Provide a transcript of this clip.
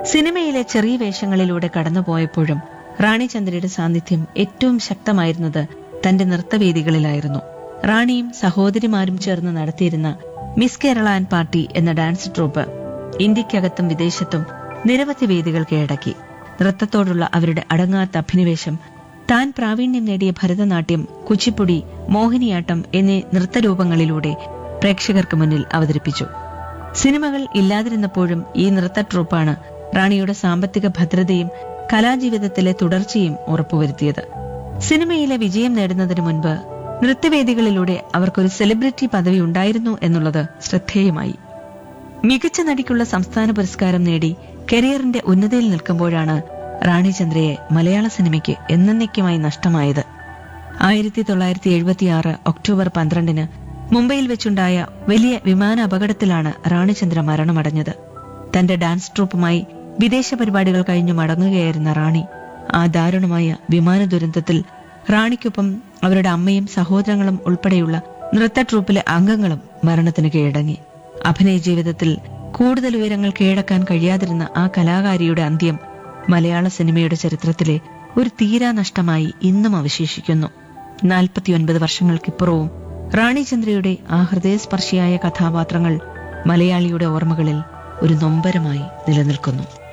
സിനിമയിലെ ചെറിയ വേഷങ്ങളിലൂടെ കടന്നുപോയപ്പോഴും റാണി ചന്ദ്രയുടെ സാന്നിധ്യം ഏറ്റവും ശക്തമായിരുന്നത് തന്റെ നൃത്തവേദികളിലായിരുന്നു റാണിയും സഹോദരിമാരും ചേർന്ന് നടത്തിയിരുന്ന മിസ് കേരള ആൻഡ് പാർട്ടി എന്ന ഡാൻസ് ട്രൂപ്പ് ഇന്ത്യക്കകത്തും വിദേശത്തും നിരവധി വേദികൾ കീഴടക്കി നൃത്തത്തോടുള്ള അവരുടെ അടങ്ങാത്ത അഭിനിവേശം താൻ പ്രാവീണ്യം നേടിയ ഭരതനാട്യം കുച്ചിപ്പുടി മോഹിനിയാട്ടം എന്നീ നൃത്തരൂപങ്ങളിലൂടെ പ്രേക്ഷകർക്ക് മുന്നിൽ അവതരിപ്പിച്ചു സിനിമകൾ ഇല്ലാതിരുന്നപ്പോഴും ഈ നൃത്ത ട്രൂപ്പാണ് റാണിയുടെ സാമ്പത്തിക ഭദ്രതയും കലാജീവിതത്തിലെ തുടർച്ചയും ഉറപ്പുവരുത്തിയത് സിനിമയിലെ വിജയം നേടുന്നതിന് മുൻപ് നൃത്തവേദികളിലൂടെ അവർക്കൊരു സെലിബ്രിറ്റി പദവി ഉണ്ടായിരുന്നു എന്നുള്ളത് ശ്രദ്ധേയമായി മികച്ച നടിക്കുള്ള സംസ്ഥാന പുരസ്കാരം നേടി കരിയറിന്റെ ഉന്നതിയിൽ നിൽക്കുമ്പോഴാണ് റാണി ചന്ദ്രയെ മലയാള സിനിമയ്ക്ക് എന്നേക്കുമായി നഷ്ടമായത് ആയിരത്തി തൊള്ളായിരത്തി എഴുപത്തിയാറ് ഒക്ടോബർ പന്ത്രണ്ടിന് മുംബൈയിൽ വെച്ചുണ്ടായ വലിയ വിമാന അപകടത്തിലാണ് റാണിചന്ദ്ര മരണമടഞ്ഞത് തന്റെ ഡാൻസ് ട്രൂപ്പുമായി വിദേശ പരിപാടികൾ കഴിഞ്ഞു മടങ്ങുകയായിരുന്ന റാണി ആ ദാരുണമായ വിമാന ദുരന്തത്തിൽ റാണിക്കൊപ്പം അവരുടെ അമ്മയും സഹോദരങ്ങളും ഉൾപ്പെടെയുള്ള നൃത്ത ട്രൂപ്പിലെ അംഗങ്ങളും മരണത്തിന് കീഴടങ്ങി അഭിനയ ജീവിതത്തിൽ കൂടുതൽ ഉയരങ്ങൾ കീഴടക്കാൻ കഴിയാതിരുന്ന ആ കലാകാരിയുടെ അന്ത്യം മലയാള സിനിമയുടെ ചരിത്രത്തിലെ ഒരു തീരാ നഷ്ടമായി ഇന്നും അവശേഷിക്കുന്നു നാൽപ്പത്തിയൊൻപത് വർഷങ്ങൾക്കിപ്പുറവും റാണി ചന്ദ്രയുടെ ആ ഹൃദയസ്പർശിയായ കഥാപാത്രങ്ങൾ മലയാളിയുടെ ഓർമ്മകളിൽ ഒരു നൊമ്പരമായി നിലനിൽക്കുന്നു